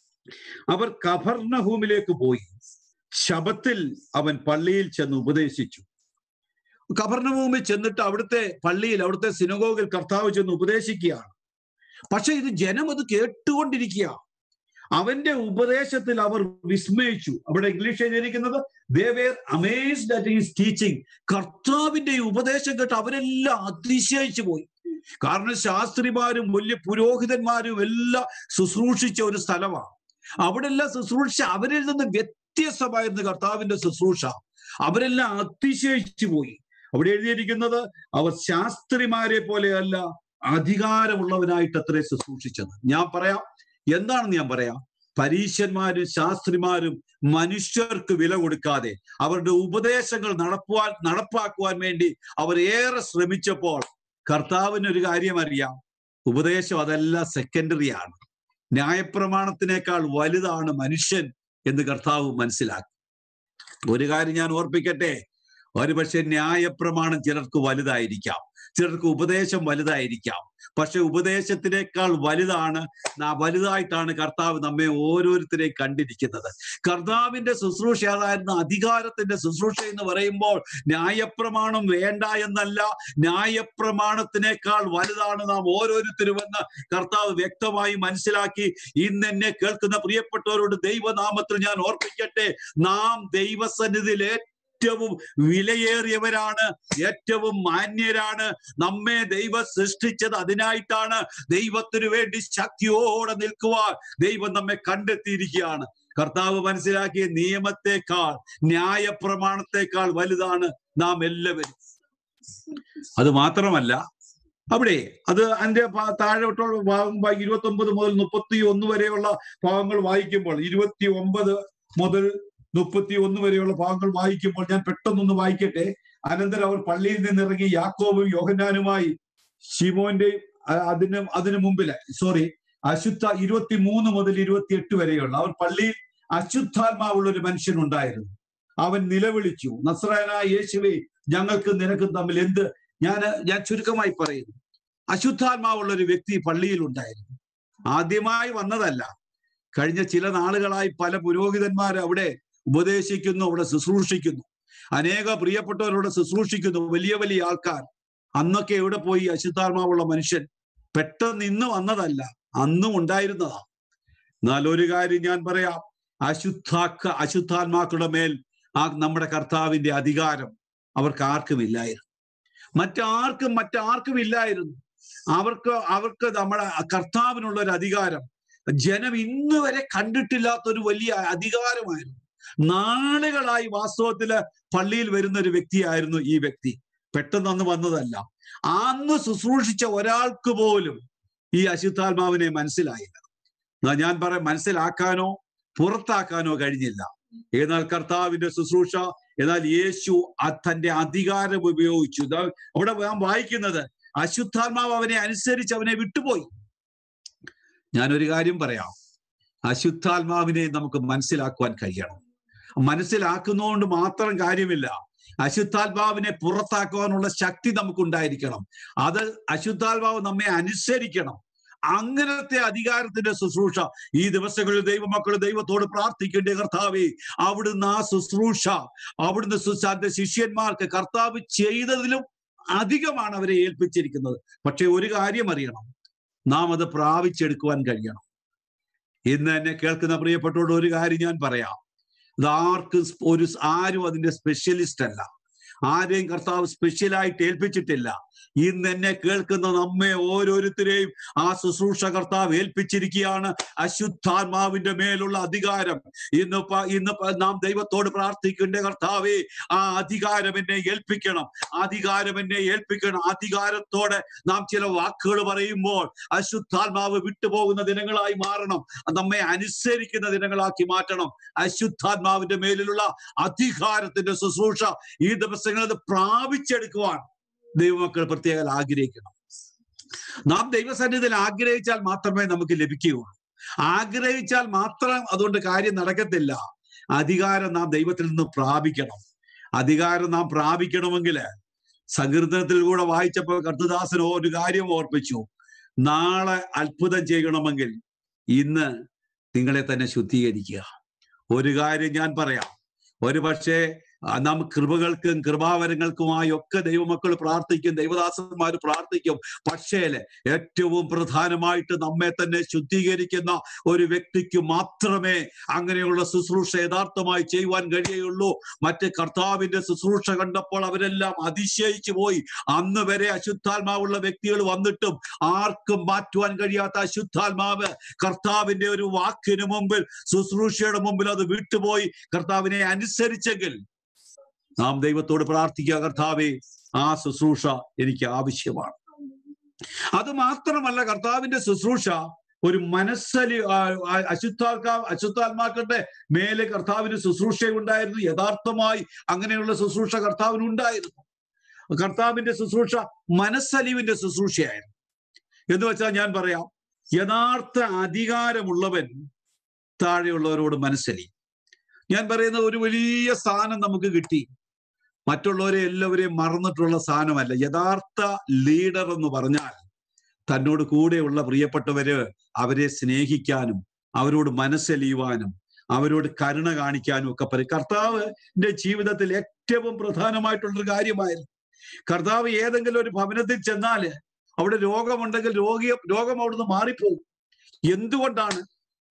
അവർ കഫർണഹൂമിലേക്ക് പോയി ശബത്തിൽ അവൻ പള്ളിയിൽ ചെന്ന് ഉപദേശിച്ചു കഫർണഭൂമിൽ ചെന്നിട്ട് അവിടുത്തെ പള്ളിയിൽ അവിടുത്തെ സിനഗോഗിൽ കർത്താവ് ചെന്ന് ഉപദേശിക്കുകയാണ് പക്ഷെ ഇത് ജനം അത് കേട്ടുകൊണ്ടിരിക്കുക അവന്റെ ഉപദേശത്തിൽ അവർ വിസ്മയിച്ചു അവിടെ ഇംഗ്ലീഷ് എഴുതിയിരിക്കുന്നത് they were amazed at his teaching കർത്താവിന്റെ ഈ ഉപദേശം കേട്ട് അവരെല്ലാം അതിശയിച്ചു പോയി കാരണം ശാസ്ത്രിമാരും വലിയ പുരോഹിതന്മാരും എല്ലാം ശുശ്രൂഷിച്ച ഒരു സ്ഥലമാണ് അവിടെ എല്ലാം ശുശ്രൂഷ അവരിൽ നിന്ന് വ്യത്യസ്തമായിരുന്നു കർത്താവിന്റെ ശുശ്രൂഷ അവരെല്ലാം അതിശയിച്ചു പോയി അവിടെ എഴുതിയിരിക്കുന്നത് അവർ ശാസ്ത്രിമാരെ പോലെയല്ല അധികാരമുള്ളവനായിട്ട് അത്രേ ശുശ്രൂഷിച്ചത് ഞാൻ പറയാം എന്താണെന്ന് ഞാൻ പറയാം പരീശന്മാരും ശാസ്ത്രിമാരും മനുഷ്യർക്ക് വില കൊടുക്കാതെ അവരുടെ ഉപദേശങ്ങൾ നടക്കുവാൻ നടപ്പാക്കുവാൻ വേണ്ടി അവർ ഏറെ ശ്രമിച്ചപ്പോൾ കർത്താവിന് ഒരു കാര്യം അറിയാം ഉപദേശം അതെല്ലാം സെക്കൻഡറി ആണ് ന്യായപ്രമാണത്തിനേക്കാൾ വലുതാണ് മനുഷ്യൻ എന്ന് കർത്താവ് മനസ്സിലാക്കി ഒരു കാര്യം ഞാൻ ഓർപ്പിക്കട്ടെ ഒരുപക്ഷെ ന്യായപ്രമാണം ചിലർക്ക് വലുതായിരിക്കാം ചിലർക്ക് ഉപദേശം വലുതായിരിക്കാം പക്ഷെ ഉപദേശത്തിനേക്കാൾ വലുതാണ് നാ വലുതായിട്ടാണ് കർത്താവ് നമ്മെ ഓരോരുത്തരെയും കണ്ടിരിക്കുന്നത് കർത്താവിന്റെ ശുശ്രൂഷ അതായിരുന്നു അധികാരത്തിന്റെ ശുശ്രൂഷ എന്ന് പറയുമ്പോൾ ന്യായപ്രമാണം വേണ്ട എന്നല്ല ന്യായപ്രമാണത്തിനേക്കാൾ വലുതാണ് നാം ഓരോരുത്തരുമെന്ന് കർത്താവ് വ്യക്തമായി മനസ്സിലാക്കി ഇന്ന് എന്നെ കേൾക്കുന്ന പ്രിയപ്പെട്ടവരോട് ദൈവനാമത്തിൽ ഞാൻ ഓർപ്പിക്കട്ടെ നാം ദൈവസന്നിധിയിൽ ഏറ്റവും വിലയേറിയവരാണ് ഏറ്റവും മാന്യരാണ് നമ്മെ ദൈവം സൃഷ്ടിച്ചത് അതിനായിട്ടാണ് ദൈവത്തിനു വേണ്ടി ശക്തിയോടെ നിൽക്കുവാൻ ദൈവം നമ്മെ കണ്ടെത്തിയിരിക്കുകയാണ് കർത്താവ് മനസ്സിലാക്കിയ നിയമത്തെക്കാൾ ന്യായപ്രമാണത്തെക്കാൾ വലുതാണ് നാം എല്ലാവരും അത് മാത്രമല്ല അവിടെ അത് അതിന്റെ പ- താഴോട്ടുള്ള ഭാഗം ഇരുപത്തി ഒമ്പത് മുതൽ മുപ്പത്തി ഒന്ന് വരെയുള്ള ഭാഗങ്ങൾ വായിക്കുമ്പോൾ ഇരുപത്തി ഒമ്പത് മുതൽ മുപ്പത്തി ഒന്ന് വരെയുള്ള ഭാഗങ്ങൾ വായിക്കുമ്പോൾ ഞാൻ പെട്ടെന്നൊന്ന് വായിക്കട്ടെ അനന്തരം അവർ പള്ളിയിൽ നിന്നിറങ്ങി യാക്കോബും യോഹന്നാനുമായി ഷിമോന്റെ അതിന് അതിനു മുമ്പില് സോറി അശുദ്ധ ഇരുപത്തി മൂന്ന് മുതൽ ഇരുപത്തി എട്ട് വരെയുള്ള അവർ പള്ളിയിൽ അശുദ്ധാത്മാവുള്ള ഒരു മനുഷ്യൻ ഉണ്ടായിരുന്നു അവൻ നിലവിളിച്ചു നസ്രായനായ യേശുവെ ഞങ്ങൾക്ക് നിനക്കും തമ്മിൽ എന്ത് ഞാൻ ഞാൻ ചുരുക്കമായി പറയുന്നു അശുദ്ധാത്മാവുള്ള ഒരു വ്യക്തി പള്ളിയിൽ ഉണ്ടായിരുന്നു ആദ്യമായി വന്നതല്ല കഴിഞ്ഞ ചില നാളുകളായി പല പുരോഹിതന്മാർ അവിടെ ഉപദേശിക്കുന്നു അവിടെ ശുശ്രൂഷിക്കുന്നു അനേക പ്രിയപ്പെട്ടവരോട് ശുശ്രൂഷിക്കുന്നു വലിയ വലിയ ആൾക്കാർ അന്നൊക്കെ എവിടെ പോയി അശുദ്ധാത്മാവുള്ള മനുഷ്യൻ പെട്ടെന്ന് ഇന്ന് വന്നതല്ല അന്നും ഉണ്ടായിരുന്നതാ എന്നാൽ ഒരു കാര്യം ഞാൻ പറയാം അശുദ്ധാക്ക അശുദ്ധാത്മാക്കളുടെ മേൽ ആ നമ്മുടെ കർത്താവിന്റെ അധികാരം അവർക്ക് ആർക്കും ഇല്ലായിരുന്നു മറ്റാർക്കും മറ്റാർക്കും ഇല്ലായിരുന്നു അവർക്ക് അവർക്ക് നമ്മുടെ കർത്താവിനുള്ള ഒരു അധികാരം ജനം ഇന്ന് വരെ കണ്ടിട്ടില്ലാത്ത ഒരു വലിയ അധികാരമായിരുന്നു നാളുകളായി വാസ്തവത്തില് പള്ളിയിൽ വരുന്ന ഒരു വ്യക്തിയായിരുന്നു ഈ വ്യക്തി പെട്ടെന്ന് അന്ന് വന്നതല്ല അന്ന് ശുശ്രൂഷിച്ച ഒരാൾക്ക് പോലും ഈ അശുദ്ധാത്മാവിനെ മനസ്സിലായില്ല എന്നാ ഞാൻ പറയാം മനസ്സിലാക്കാനോ പുറത്താക്കാനോ കഴിഞ്ഞില്ല എന്നാൽ കർത്താവിന്റെ ശുശ്രൂഷ എന്നാൽ യേശു ആ തന്റെ അധികാരം ഉപയോഗിച്ചു ഇതാ അവിടെ ഞാൻ വായിക്കുന്നത് അശുദ്ധാത്മാവ് അവനെ അനുസരിച്ച് അവനെ വിട്ടുപോയി ഞാനൊരു കാര്യം പറയാം അശുദ്ധാത്മാവിനെ നമുക്ക് മനസ്സിലാക്കുവാൻ കഴിയണം മനസ്സിലാക്കുന്നതുകൊണ്ട് മാത്രം കാര്യമില്ല അശുദ്ധാത്മാവിനെ പുറത്താക്കുവാനുള്ള ശക്തി നമുക്കുണ്ടായിരിക്കണം അത് അശുദ്ധാത്മാവ് നമ്മെ അനുസരിക്കണം അങ്ങനത്തെ അധികാരത്തിന്റെ ശുശ്രൂഷ ഈ ദിവസങ്ങളിൽ ദൈവമക്കൾ ദൈവത്തോട് പ്രാർത്ഥിക്കേണ്ട കർത്താവേ അവിടുന്ന് ആ ശുശ്രൂഷ അവിടുന്ന് സുശാന്ത ശിഷ്യന്മാർക്ക് കർത്താവ് ചെയ്തതിലും അധികമാണ് അവരെ ഏൽപ്പിച്ചിരിക്കുന്നത് പക്ഷെ ഒരു കാര്യം അറിയണം നാം അത് പ്രാപിച്ചെടുക്കുവാൻ കഴിയണം ഇന്ന് എന്നെ കേൾക്കുന്ന പ്രിയപ്പെട്ടോട് ഒരു കാര്യം ഞാൻ പറയാം ഇത് ആർക്കും ഒരു ആരും അതിന്റെ സ്പെഷ്യലിസ്റ്റ് അല്ല ആരെയും കർത്താവ് സ്പെഷ്യലായിട്ട് ഏൽപ്പിച്ചിട്ടില്ല ഇന്ന് എന്നെ കേൾക്കുന്ന നമ്മെ ഓരോരുത്തരെയും ആ ശുശ്രൂഷ കർത്താവ് ഏൽപ്പിച്ചിരിക്കുകയാണ് അശുദ്ധാത്മാവിന്റെ മേലുള്ള അധികാരം ഇന്ന് പ- ഇന്ന് പ- നാം ദൈവത്തോട് പ്രാർത്ഥിക്കേണ്ട കർത്താവേ ആ അധികാരം എന്നെ ഏൽപ്പിക്കണം അധികാരം എന്നെ ഏൽപ്പിക്കണം അധികാരത്തോടെ നാം ചില വാക്കുകൾ പറയുമ്പോൾ അശുദ്ധാത്മാവ് വിട്ടുപോകുന്ന ദിനങ്ങളായി മാറണം നമ്മെ അനുസരിക്കുന്ന ദിനങ്ങളാക്കി മാറ്റണം അശുദ്ധാത്മാവിന്റെ മേലിലുള്ള അധികാരത്തിന്റെ ശുശ്രൂഷ ഈ ദിവസങ്ങളിൽ അത് പ്രാപിച്ചെടുക്കുവാൻ ദൈവമക്കൾ പ്രത്യേകം ആഗ്രഹിക്കണം നാം ദൈവസന്നിധിയിൽ ആഗ്രഹിച്ചാൽ മാത്രമേ നമുക്ക് ലഭിക്കുകയുള്ളൂ ആഗ്രഹിച്ചാൽ മാത്രം അതുകൊണ്ട് കാര്യം നടക്കത്തില്ല അധികാരം നാം ദൈവത്തിൽ നിന്ന് പ്രാപിക്കണം അധികാരം നാം പ്രാപിക്കണമെങ്കിൽ സങ്കീർത്തനത്തിൽ കൂടെ വായിച്ചപ്പോൾ കർത്തദാസൻ ഒരു കാര്യം ഓർപ്പിച്ചു നാളെ അത്ഭുതം ചെയ്യണമെങ്കിൽ ഇന്ന് നിങ്ങളെ തന്നെ ശുദ്ധീകരിക്കുക ഒരു കാര്യം ഞാൻ പറയാം ഒരു പക്ഷേ ആ, നാം കൃപകൾക്കും കൃപാവരങ്ങൾക്കുമായി ഒക്കെ ദൈവമക്കൾ പ്രാർത്ഥിക്കും ദൈവദാസന്മാർ പ്രാർത്ഥിക്കും പക്ഷേ ഏറ്റവും പ്രധാനമായിട്ട് നമ്മെ തന്നെ ശുദ്ധീകരിക്കുന്ന ഒരു വ്യക്തിക്ക് മാത്രമേ അങ്ങനെയുള്ള ശുശ്രൂഷ യഥാർത്ഥമായി ചെയ്യുവാൻ കഴിയുള്ളൂ മറ്റ് കർത്താവിന്റെ ശുശ്രൂഷ കണ്ടപ്പോൾ അവരെല്ലാം അതിശയിച്ചു പോയി അന്ന് വരെ അശുദ്ധാത്മാവുള്ള വ്യക്തികൾ വന്നിട്ടും ആർക്കും മാറ്റുവാൻ കഴിയാത്ത അശുദ്ധാത്മാവ് കർത്താവിന്റെ ഒരു വാക്കിന് മുമ്പിൽ ശുശ്രൂഷയുടെ മുമ്പിൽ അത് വിട്ടുപോയി കർത്താവിനെ അനുസരിച്ചെങ്കിൽ നാം ദൈവത്തോട് പ്രാർത്ഥിക്കുക കർത്താവെ ആ ശുശ്രൂഷ എനിക്ക് ആവശ്യമാണ് അത് മാത്രമല്ല കർത്താവിന്റെ ശുശ്രൂഷ ഒരു മനസ്സലി അശുദ്ധാത്മാ അശുദ്ധാത്മാക്കളുടെ മേലെ കർത്താവിന് ശുശ്രൂഷ ഉണ്ടായിരുന്നു യഥാർത്ഥമായി അങ്ങനെയുള്ള ശുശ്രൂഷ കർത്താവിന് ഉണ്ടായിരുന്നു കർത്താവിന്റെ ശുശ്രൂഷ മനസ്സലിവിന്റെ ശുശ്രൂഷയായിരുന്നു എന്ന് വെച്ചാൽ ഞാൻ പറയാം യഥാർത്ഥ അധികാരമുള്ളവൻ താഴെയുള്ളവരോട് മനസ്സലി ഞാൻ പറയുന്ന ഒരു വലിയ സ്ഥാനം നമുക്ക് കിട്ടി മറ്റുള്ളവരെ എല്ലാവരെയും മറന്നിട്ടുള്ള സ്ഥാനമല്ല യഥാർത്ഥ ലീഡർ എന്ന് പറഞ്ഞാൽ തന്നോട് കൂടെയുള്ള പ്രിയപ്പെട്ടവര് അവരെ സ്നേഹിക്കാനും അവരോട് മനസ്സലിയുവാനും അവരോട് കരുണ കാണിക്കാനും ഒക്കെ പറയും കർത്താവിന്റെ ജീവിതത്തിൽ ഏറ്റവും പ്രധാനമായിട്ടുള്ളൊരു കാര്യമായിരുന്നു കർത്താവ് ഏതെങ്കിലും ഒരു ഭവനത്തിൽ ചെന്നാല് അവിടെ രോഗമുണ്ടെങ്കിൽ രോഗി രോഗം അവിടുന്ന് മാറിപ്പോകും എന്തുകൊണ്ടാണ്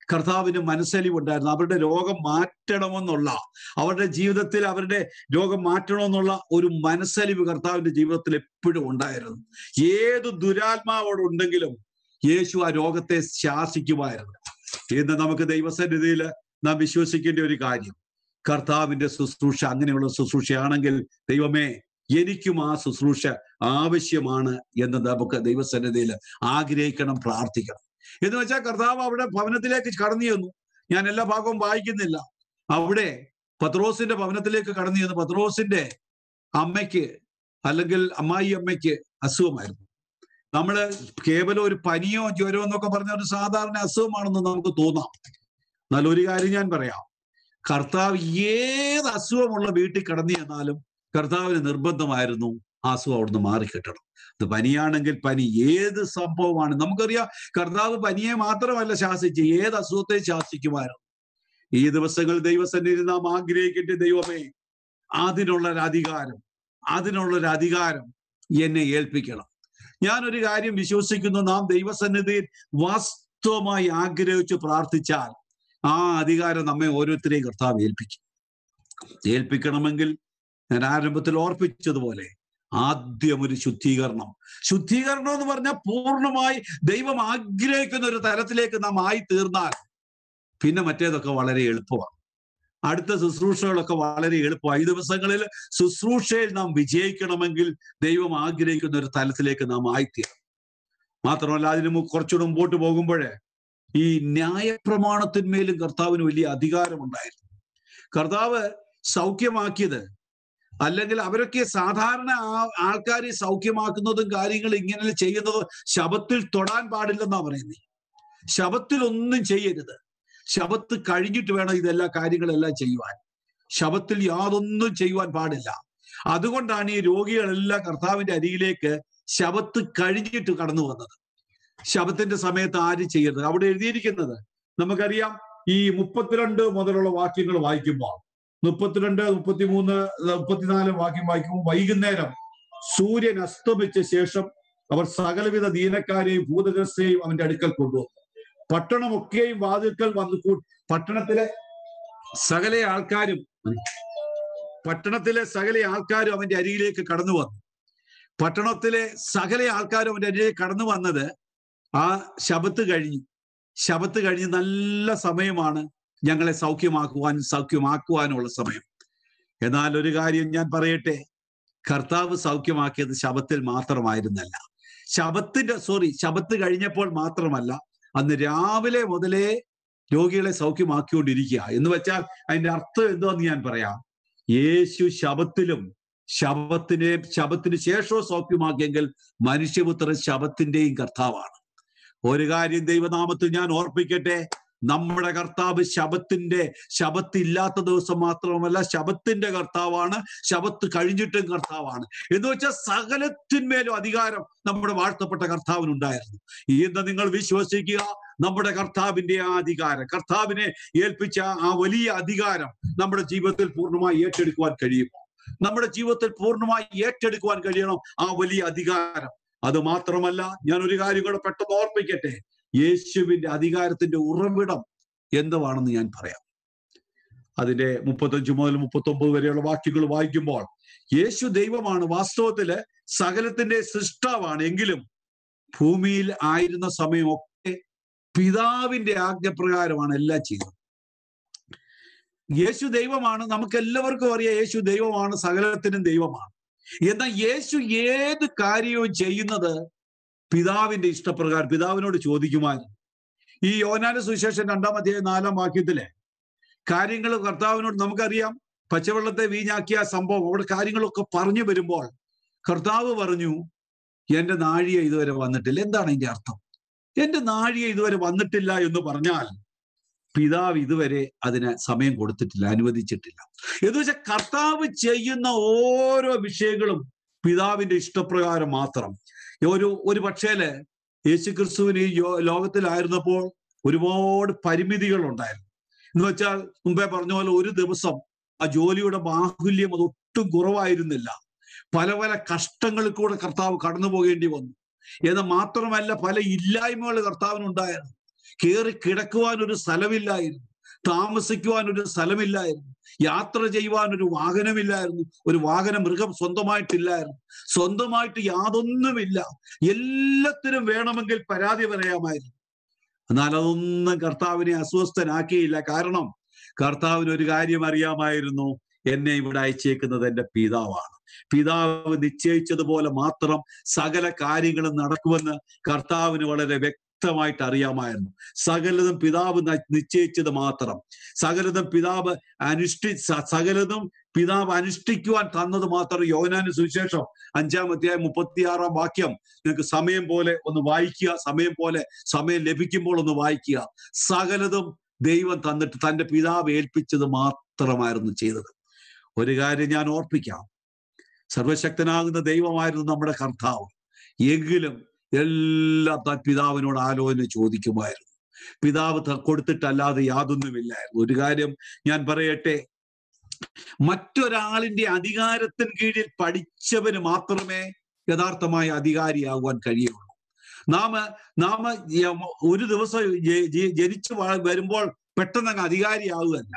കർത്താവിന് മനസ്സലിവുണ്ടായിരുന്നു അവരുടെ രോഗം മാറ്റണമെന്നുള്ള അവരുടെ ജീവിതത്തിൽ അവരുടെ രോഗം മാറ്റണമെന്നുള്ള ഒരു മനസ്സലിവ് കർത്താവിന്റെ ജീവിതത്തിൽ എപ്പോഴും ഉണ്ടായിരുന്നു ഏത് ദുരാത്മാവോടുണ്ടെങ്കിലും യേശു ആ രോഗത്തെ ശാസിക്കുമായിരുന്നു ഇന്ന് നമുക്ക് ദൈവസന്നിധിയിൽ നാം വിശ്വസിക്കേണ്ട ഒരു കാര്യം കർത്താവിന്റെ ശുശ്രൂഷ അങ്ങനെയുള്ള ശുശ്രൂഷയാണെങ്കിൽ ദൈവമേ എനിക്കും ആ ശുശ്രൂഷ ആവശ്യമാണ് എന്ന് നമുക്ക് ദൈവസന്നിധിയിൽ ആഗ്രഹിക്കണം പ്രാർത്ഥിക്കണം എന്ന് വെച്ചാൽ കർത്താവ് അവിടെ ഭവനത്തിലേക്ക് കടന്നു ചെന്നു ഞാൻ എല്ലാ ഭാഗവും വായിക്കുന്നില്ല അവിടെ പത്രോസിന്റെ ഭവനത്തിലേക്ക് കടന്നു ചെന്നു പത്രോസിന്റെ അമ്മയ്ക്ക് അല്ലെങ്കിൽ അമ്മായി അമ്മയ്ക്ക് അസുഖമായിരുന്നു നമ്മള് കേവലം ഒരു പനിയോ ജ്വരമോ എന്നൊക്കെ പറഞ്ഞ ഒരു സാധാരണ അസുഖമാണെന്ന് നമുക്ക് തോന്നാം എന്നാൽ ഒരു കാര്യം ഞാൻ പറയാം കർത്താവ് ഏത് അസുഖമുള്ള വീട്ടിൽ കടന്നു ചെന്നാലും കർത്താവിന് നിർബന്ധമായിരുന്നു ആ അസുഖം അവിടുന്ന് മാറിക്കിട്ടണം അത് പനിയാണെങ്കിൽ പനി ഏത് സംഭവമാണ് നമുക്കറിയാം കർത്താവ് പനിയെ മാത്രമല്ല ശാസിച്ച് ഏത് അസുഖത്തെ ശാസിക്കുമായിരുന്നു ഈ ദിവസങ്ങൾ ദൈവസന്നിധി നാം ആഗ്രഹിക്കേണ്ട ദൈവമേ അതിനുള്ള ഒരു അധികാരം അതിനുള്ള ഒരു അധികാരം എന്നെ ഏൽപ്പിക്കണം ഞാനൊരു കാര്യം വിശ്വസിക്കുന്നു നാം ദൈവസന്നിധിയിൽ വാസ്തവമായി ആഗ്രഹിച്ച് പ്രാർത്ഥിച്ചാൽ ആ അധികാരം നമ്മെ ഓരോരുത്തരെയും കർത്താവ് ഏൽപ്പിക്കും ഏൽപ്പിക്കണമെങ്കിൽ ഞാൻ ആരംഭത്തിൽ ഓർപ്പിച്ചതുപോലെ ആദ്യം ഒരു ശുദ്ധീകരണം ശുദ്ധീകരണം എന്ന് പറഞ്ഞാൽ പൂർണ്ണമായി ദൈവം ആഗ്രഹിക്കുന്ന ഒരു തലത്തിലേക്ക് നാം ആയി തീർന്നാൽ പിന്നെ മറ്റേതൊക്കെ വളരെ എളുപ്പമാണ് അടുത്ത ശുശ്രൂഷകളൊക്കെ വളരെ എളുപ്പമാണ് ഈ ദിവസങ്ങളിൽ ശുശ്രൂഷയിൽ നാം വിജയിക്കണമെങ്കിൽ ദൈവം ആഗ്രഹിക്കുന്ന ഒരു തലത്തിലേക്ക് നാം ആയിത്തീരണം മാത്രമല്ല അതിന് മു- കുറച്ചുകൂടെ മുമ്പോട്ട് പോകുമ്പോഴേ ഈ ന്യായപ്രമാണത്തിന്മേലും കർത്താവിന് വലിയ അധികാരമുണ്ടായിരുന്നു കർത്താവ് സൗഖ്യമാക്കിയത് അല്ലെങ്കിൽ അവരൊക്കെ സാധാരണ ആ- ആൾക്കാരെ സൗഖ്യമാക്കുന്നതും കാര്യങ്ങൾ ഇങ്ങനെ ചെയ്യുന്നത് ശബത്തിൽ തൊടാൻ പാടില്ലെന്നാ പറയുന്നത് ശബത്തിൽ ഒന്നും ചെയ്യരുത് ശബത്ത് കഴിഞ്ഞിട്ട് വേണം ഇതെല്ലാ കാര്യങ്ങളെല്ലാം ചെയ്യുവാൻ ശബത്തിൽ യാതൊന്നും ചെയ്യുവാൻ പാടില്ല അതുകൊണ്ടാണ് ഈ രോഗികളെല്ലാം കർത്താവിന്റെ അരികിലേക്ക് ശബത്ത് കഴിഞ്ഞിട്ട് കടന്നു വന്നത് ശബത്തിന്റെ സമയത്ത് ആരും ചെയ്യരുത് അവിടെ എഴുതിയിരിക്കുന്നത് നമുക്കറിയാം ഈ മുപ്പത്തിരണ്ട് മുതലുള്ള വാക്യങ്ങൾ വായിക്കുമ്പോൾ മുപ്പത്തിരണ്ട് മുപ്പത്തിമൂന്ന് മുപ്പത്തിനാല് വാക്യം വായിക്കുമ്പോൾ വൈകുന്നേരം സൂര്യൻ അസ്തമിച്ച ശേഷം അവർ സകലവിധ ദീനക്കാരെയും ഭൂതഗ്രസ്തയെയും അവന്റെ അടുക്കൽ കൊണ്ടുവന്നു പട്ടണമൊക്കെയും വാതിൽക്കൽ വന്നു കൂ പട്ടണത്തിലെ സകല ആൾക്കാരും പട്ടണത്തിലെ സകല ആൾക്കാരും അവന്റെ അരികിലേക്ക് കടന്നു വന്നു പട്ടണത്തിലെ സകല ആൾക്കാരും അവന്റെ അരികിലേക്ക് കടന്നു വന്നത് ആ ശബത്ത് കഴിഞ്ഞു ശബത്ത് കഴിഞ്ഞ് നല്ല സമയമാണ് ഞങ്ങളെ സൗഖ്യമാക്കുവാൻ സൗഖ്യമാക്കുവാനുള്ള സമയം എന്നാൽ ഒരു കാര്യം ഞാൻ പറയട്ടെ കർത്താവ് സൗഖ്യമാക്കിയത് ശബത്തിൽ മാത്രമായിരുന്നല്ല ശബത്തിന്റെ സോറി ശബത്ത് കഴിഞ്ഞപ്പോൾ മാത്രമല്ല അന്ന് രാവിലെ മുതലേ രോഗികളെ സൗഖ്യമാക്കിക്കൊണ്ടിരിക്കുക എന്ന് വെച്ചാൽ അതിന്റെ അർത്ഥം എന്തുവെന്ന് ഞാൻ പറയാം യേശു ശബത്തിലും ശബത്തിനെ ശബത്തിന് ശേഷവും സൗഖ്യമാക്കിയെങ്കിൽ മനുഷ്യപുത്രൻ ശബത്തിന്റെയും കർത്താവാണ് ഒരു കാര്യം ദൈവനാമത്തിൽ ഞാൻ ഓർപ്പിക്കട്ടെ നമ്മുടെ കർത്താവ് ശബത്തിന്റെ ശബത്തില്ലാത്ത ദിവസം മാത്രമല്ല ശബത്തിന്റെ കർത്താവാണ് ശബത്ത് കഴിഞ്ഞിട്ടും കർത്താവാണ് എന്ന് വെച്ചാൽ സകലത്തിന്മേലും അധികാരം നമ്മുടെ വാഴ്ത്തപ്പെട്ട കർത്താവിനുണ്ടായിരുന്നു ഇന്ന് നിങ്ങൾ വിശ്വസിക്കുക നമ്മുടെ കർത്താവിന്റെ ആ അധികാരം കർത്താവിനെ ഏൽപ്പിച്ച ആ വലിയ അധികാരം നമ്മുടെ ജീവിതത്തിൽ പൂർണ്ണമായി ഏറ്റെടുക്കുവാൻ കഴിയുമോ നമ്മുടെ ജീവിതത്തിൽ പൂർണ്ണമായി ഏറ്റെടുക്കുവാൻ കഴിയണം ആ വലിയ അധികാരം അത് മാത്രമല്ല ഞാൻ ഒരു കാര്യം കൂടെ പെട്ടെന്ന് ഓർപ്പിക്കട്ടെ യേശുവിന്റെ അധികാരത്തിന്റെ ഉറവിടം എന്തുവാണെന്ന് ഞാൻ പറയാം അതിന്റെ മുപ്പത്തഞ്ച് മുതൽ മുപ്പത്തി ഒമ്പത് വരെയുള്ള വാക്യങ്ങൾ വായിക്കുമ്പോൾ യേശു ദൈവമാണ് വാസ്തവത്തില് സകലത്തിന്റെ സൃഷ്ടാവാണ് എങ്കിലും ഭൂമിയിൽ ആയിരുന്ന സമയമൊക്കെ പിതാവിന്റെ ആജ്ഞപ്രകാരമാണ് എല്ലാം ചെയ്തത് യേശു ദൈവമാണ് നമുക്ക് എല്ലാവർക്കും അറിയാം യേശു ദൈവമാണ് സകലത്തിനും ദൈവമാണ് എന്നാൽ യേശു ഏത് കാര്യവും ചെയ്യുന്നത് പിതാവിന്റെ ഇഷ്ടപ്രകാരം പിതാവിനോട് ചോദിക്കുമായിരുന്നു ഈ യോനാന സുവിശേഷം രണ്ടാം അധ്യായം നാലാം വാക്യത്തിലെ കാര്യങ്ങൾ കർത്താവിനോട് നമുക്കറിയാം പച്ചവെള്ളത്തെ വീഞ്ഞാക്കിയ സംഭവം അവിടെ കാര്യങ്ങളൊക്കെ പറഞ്ഞു വരുമ്പോൾ കർത്താവ് പറഞ്ഞു എന്റെ നാഴിക ഇതുവരെ വന്നിട്ടില്ല എന്താണ് ഇതിന്റെ അർത്ഥം എന്റെ നാഴിക ഇതുവരെ വന്നിട്ടില്ല എന്ന് പറഞ്ഞാൽ പിതാവ് ഇതുവരെ അതിന് സമയം കൊടുത്തിട്ടില്ല അനുവദിച്ചിട്ടില്ല എന്ന് വെച്ചാൽ കർത്താവ് ചെയ്യുന്ന ഓരോ വിഷയങ്ങളും പിതാവിന്റെ ഇഷ്ടപ്രകാരം മാത്രം ഒരു ഒരു പക്ഷേല് യേശുക്രിസ്തുവിന് ഈ യോ- ലോകത്തിലായിരുന്നപ്പോൾ ഒരുപാട് പരിമിതികൾ ഉണ്ടായിരുന്നു എന്ന് വെച്ചാൽ മുമ്പേ പറഞ്ഞ പോലെ ഒരു ദിവസം ആ ജോലിയുടെ ബാഹുല്യം അത് ഒട്ടും കുറവായിരുന്നില്ല പല പല കഷ്ടങ്ങളിൽ കൂടെ കർത്താവ് കടന്നു പോകേണ്ടി വന്നു എന്ന് മാത്രമല്ല പല ഇല്ലായ്മകൾ കർത്താവിനുണ്ടായിരുന്നു കയറി കിടക്കുവാൻ ഒരു സ്ഥലമില്ലായിരുന്നു താമസിക്കുവാൻ ഒരു സ്ഥലമില്ലായിരുന്നു യാത്ര ചെയ്യുവാൻ ഒരു വാഹനമില്ലായിരുന്നു ഒരു വാഹനം മൃഗം സ്വന്തമായിട്ടില്ലായിരുന്നു സ്വന്തമായിട്ട് യാതൊന്നുമില്ല എല്ലാത്തിനും വേണമെങ്കിൽ പരാതി പറയാമായിരുന്നു എന്നാൽ അതൊന്നും കർത്താവിനെ അസ്വസ്ഥനാക്കിയില്ല കാരണം കർത്താവിന് ഒരു കാര്യം അറിയാമായിരുന്നു എന്നെ ഇവിടെ അയച്ചേക്കുന്നത് എന്റെ പിതാവാണ് പിതാവ് നിശ്ചയിച്ചതുപോലെ മാത്രം സകല കാര്യങ്ങളും നടക്കുമെന്ന് കർത്താവിന് വളരെ വ്യക്തമായിട്ട് അറിയാമായിരുന്നു സകലതും പിതാവ് നിശ്ചയിച്ചത് മാത്രം സകലതും പിതാവ് അനുഷ്ഠി സകലതും പിതാവ് അനുഷ്ഠിക്കുവാൻ തന്നത് മാത്രം യോനാന് സുവിശേഷം അഞ്ചാം അധ്യായം മുപ്പത്തിയാറാം വാക്യം നിങ്ങൾക്ക് സമയം പോലെ ഒന്ന് വായിക്കുക സമയം പോലെ സമയം ലഭിക്കുമ്പോൾ ഒന്ന് വായിക്കുക സകലതും ദൈവം തന്നിട്ട് തന്റെ പിതാവ് ഏൽപ്പിച്ചത് മാത്രമായിരുന്നു ചെയ്തത് ഒരു കാര്യം ഞാൻ ഓർപ്പിക്കാം സർവശക്തനാകുന്ന ദൈവമായിരുന്നു നമ്മുടെ കർത്താവ് എങ്കിലും എല്ലാം താൻ പിതാവിനോട് ആലോചന ചോദിക്കുമായിരുന്നു പിതാവ് കൊടുത്തിട്ടല്ലാതെ യാതൊന്നുമില്ലായിരുന്നു ഒരു കാര്യം ഞാൻ പറയട്ടെ മറ്റൊരാളിന്റെ അധികാരത്തിന് കീഴിൽ പഠിച്ചവന് മാത്രമേ യഥാർത്ഥമായ അധികാരിയാകുവാൻ കഴിയുള്ളൂ നാം നാം ഒരു ദിവസം ജനിച്ചു വരുമ്പോൾ പെട്ടെന്ന് അങ്ങ് അധികാരിയാവുകയല്ല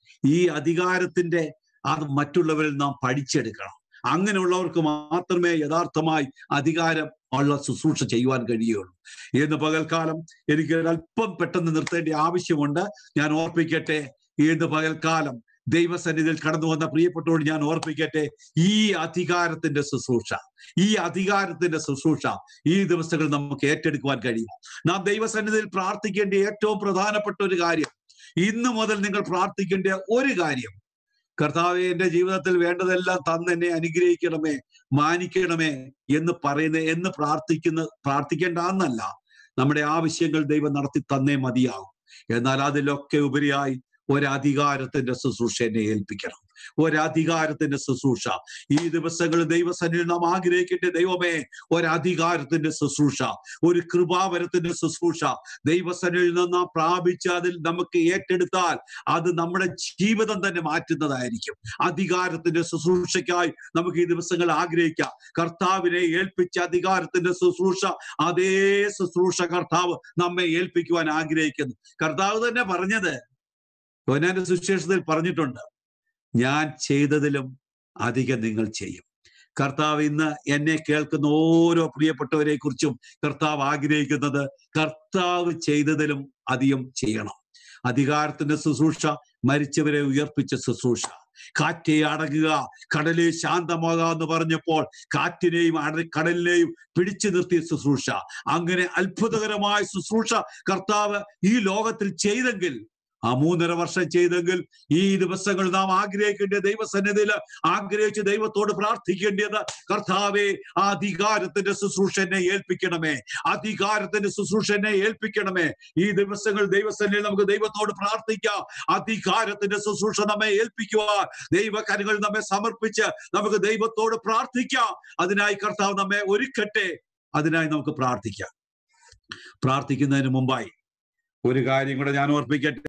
ഈ അധികാരത്തിന്റെ അത് മറ്റുള്ളവരിൽ നാം പഠിച്ചെടുക്കണം അങ്ങനെയുള്ളവർക്ക് മാത്രമേ യഥാർത്ഥമായി അധികാരം ഉള്ള ശുശ്രൂഷ ചെയ്യുവാൻ കഴിയുള്ളൂ ഇന്ന് പകൽക്കാലം എനിക്ക് അല്പം പെട്ടെന്ന് നിർത്തേണ്ട ആവശ്യമുണ്ട് ഞാൻ ഓർപ്പിക്കട്ടെ ഇന്ന് പകൽക്കാലം ദൈവസന്നിധിയിൽ കടന്നു വന്ന പ്രിയപ്പെട്ടവരോട് ഞാൻ ഓർപ്പിക്കട്ടെ ഈ അധികാരത്തിന്റെ ശുശ്രൂഷ ഈ അധികാരത്തിന്റെ ശുശ്രൂഷ ഈ ദിവസങ്ങൾ നമുക്ക് ഏറ്റെടുക്കുവാൻ കഴിയും നാം ദൈവസന്നിധിയിൽ പ്രാർത്ഥിക്കേണ്ട ഏറ്റവും പ്രധാനപ്പെട്ട ഒരു കാര്യം ഇന്നു മുതൽ നിങ്ങൾ പ്രാർത്ഥിക്കേണ്ട ഒരു കാര്യം കർത്താവെ എന്റെ ജീവിതത്തിൽ വേണ്ടതെല്ലാം തന്ന് എന്നെ അനുഗ്രഹിക്കണമേ മാനിക്കണമേ എന്ന് പറയുന്ന എന്ന് പ്രാർത്ഥിക്കുന്ന പ്രാർത്ഥിക്കേണ്ട എന്നല്ല നമ്മുടെ ആവശ്യങ്ങൾ ദൈവം നടത്തി തന്നേ മതിയാകും എന്നാൽ അതിലൊക്കെ ഉപരിയായി ഒരധികാരത്തിന്റെ ശുശ്രൂഷ എന്നെ ഏൽപ്പിക്കണം ഒരധികാരത്തിന്റെ ശുശ്രൂഷ ഈ ദിവസങ്ങളിൽ ദൈവസന്നിധി നാം ആഗ്രഹിക്കേണ്ട ദൈവമേ ഒരധികാരത്തിന്റെ ശുശ്രൂഷ ഒരു കൃപാവരത്തിന്റെ ശുശ്രൂഷ ദൈവസന്നിധിയിൽ നിന്ന് നാം പ്രാപിച്ച് അതിൽ നമുക്ക് ഏറ്റെടുത്താൽ അത് നമ്മുടെ ജീവിതം തന്നെ മാറ്റുന്നതായിരിക്കും അധികാരത്തിന്റെ ശുശ്രൂഷയ്ക്കായി നമുക്ക് ഈ ദിവസങ്ങൾ ആഗ്രഹിക്കാം കർത്താവിനെ ഏൽപ്പിച്ച അധികാരത്തിന്റെ ശുശ്രൂഷ അതേ ശുശ്രൂഷ കർത്താവ് നമ്മെ ഏൽപ്പിക്കുവാൻ ആഗ്രഹിക്കുന്നു കർത്താവ് തന്നെ പറഞ്ഞത് യോനാന്റെ സുവിശേഷത്തിൽ പറഞ്ഞിട്ടുണ്ട് ഞാൻ ചെയ്തതിലും അധികം നിങ്ങൾ ചെയ്യും കർത്താവ് ഇന്ന് എന്നെ കേൾക്കുന്ന ഓരോ പ്രിയപ്പെട്ടവരെ കുറിച്ചും കർത്താവ് ആഗ്രഹിക്കുന്നത് കർത്താവ് ചെയ്തതിലും അധികം ചെയ്യണം അധികാരത്തിന്റെ ശുശ്രൂഷ മരിച്ചവരെ ഉയർപ്പിച്ച ശുശ്രൂഷ കാറ്റെ അടങ്ങുക കടലെ ശാന്തമാകുക എന്ന് പറഞ്ഞപ്പോൾ കാറ്റിനെയും കടലിനെയും പിടിച്ചു നിർത്തിയ ശുശ്രൂഷ അങ്ങനെ അത്ഭുതകരമായ ശുശ്രൂഷ കർത്താവ് ഈ ലോകത്തിൽ ചെയ്തെങ്കിൽ ആ മൂന്നര വർഷം ചെയ്തെങ്കിൽ ഈ ദിവസങ്ങൾ നാം ആഗ്രഹിക്കേണ്ട ദൈവസന്നിധിയിൽ ആഗ്രഹിച്ച് ദൈവത്തോട് പ്രാർത്ഥിക്കേണ്ടത് കർത്താവെ ആ അധികാരത്തിന്റെ ശുശ്രൂഷ എന്നെ ഏൽപ്പിക്കണമേ അധികാരത്തിന്റെ ശുശ്രൂഷ എന്നെ ഏൽപ്പിക്കണമേ ഈ ദിവസങ്ങൾ ദൈവസന്നിധിയിൽ നമുക്ക് ദൈവത്തോട് പ്രാർത്ഥിക്കാം അധികാരത്തിന്റെ ശുശ്രൂഷ നമ്മെ ഏൽപ്പിക്കുക ദൈവകരങ്ങൾ നമ്മെ സമർപ്പിച്ച് നമുക്ക് ദൈവത്തോട് പ്രാർത്ഥിക്കാം അതിനായി കർത്താവ് നമ്മെ ഒരുക്കട്ടെ അതിനായി നമുക്ക് പ്രാർത്ഥിക്കാം പ്രാർത്ഥിക്കുന്നതിന് മുമ്പായി ഒരു കാര്യം കൂടെ ഞാൻ ഓർപ്പിക്കട്ടെ